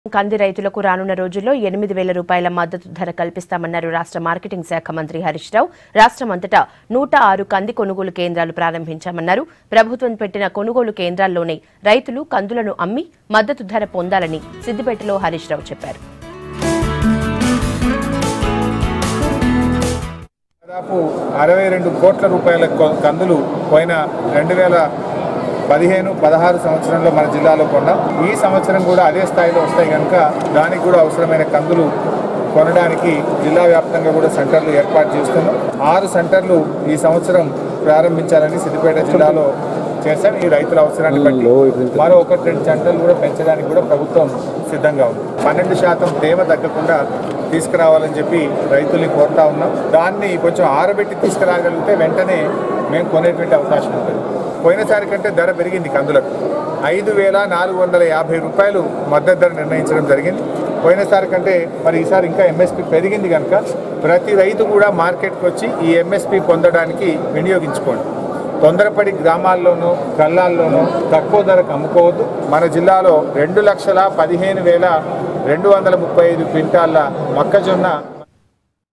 కంది రైతులకు రానున్న రోజుల్లో ఎనిమిది వేల రూపాయల మద్దతు ధర కల్పిస్తామన్నారు రాష్ట్ర మార్కెటింగ్ శాఖ మంత్రి హరీష్ రావు రాష్ట్రమంతటా నూట ఆరు కంది కొనుగోలు కేంద్రాలు ప్రారంభించామన్నారు ప్రభుత్వం పెట్టిన కొనుగోలు కేంద్రాల్లోనే రైతులు కందులను అమ్మి మద్దతు ధర పొందాలని సిద్దిపేటలో హరీష్ రావు చెప్పారు దాదాపు అరవై రెండు కోట్ల రూపాయల కొ- కందులు పోయిన రెండు వేల పదిహేను పదహారు సంవత్సరంలో మన జిల్లాలో కొన్నాం ఈ సంవత్సరం కూడా అదే స్థాయిలో వస్తాయి కనుక దానికి కూడా అవసరమైన కందులు కొనడానికి జిల్లా వ్యాప్తంగా కూడా సెంటర్లు ఏర్పాటు చేస్తున్నాం ఆరు సెంటర్లు ఈ సంవత్సరం ప్రారంభించాలని సిద్దిపేట జిల్లాలో చేశాం ఈ రైతుల అవసరాన్ని బట్టి మరో ఒకటి రెండు సెంటర్లు కూడా పెంచడానికి కూడా ప్రభుత్వం సిద్ధంగా ఉంది పన్నెండు శాతం తేమ తగ్గకుండా తీసుకురావాలని చెప్పి రైతుల్ని కోరుతా ఉన్నాం దాన్ని కొంచెం ఆరబెట్టి తీసుకురాగలిగితే వెంటనే మేము కొనేటువంటి అవకాశం ఉంటుంది పోయినసారి కంటే ధర పెరిగింది కందులకు ఐదు వేల నాలుగు వందల యాభై రూపాయలు మద్దతు ధర నిర్ణయించడం జరిగింది పోయినసారి కంటే మరి ఈసారి ఇంకా ఎంఎస్పి పెరిగింది కనుక ప్రతి రైతు కూడా మార్కెట్కి వచ్చి ఈ ఎంఎస్పి పొందడానికి వినియోగించుకోండి తొందరపడి గ్రామాల్లోనూ కళ్ళాల్లోనూ తక్కువ ధరకు అమ్ముకోవద్దు మన జిల్లాలో రెండు లక్షల పదిహేను వేల రెండు వందల ముప్పై ఐదు క్వింటాళ్ళ మొక్కజొన్న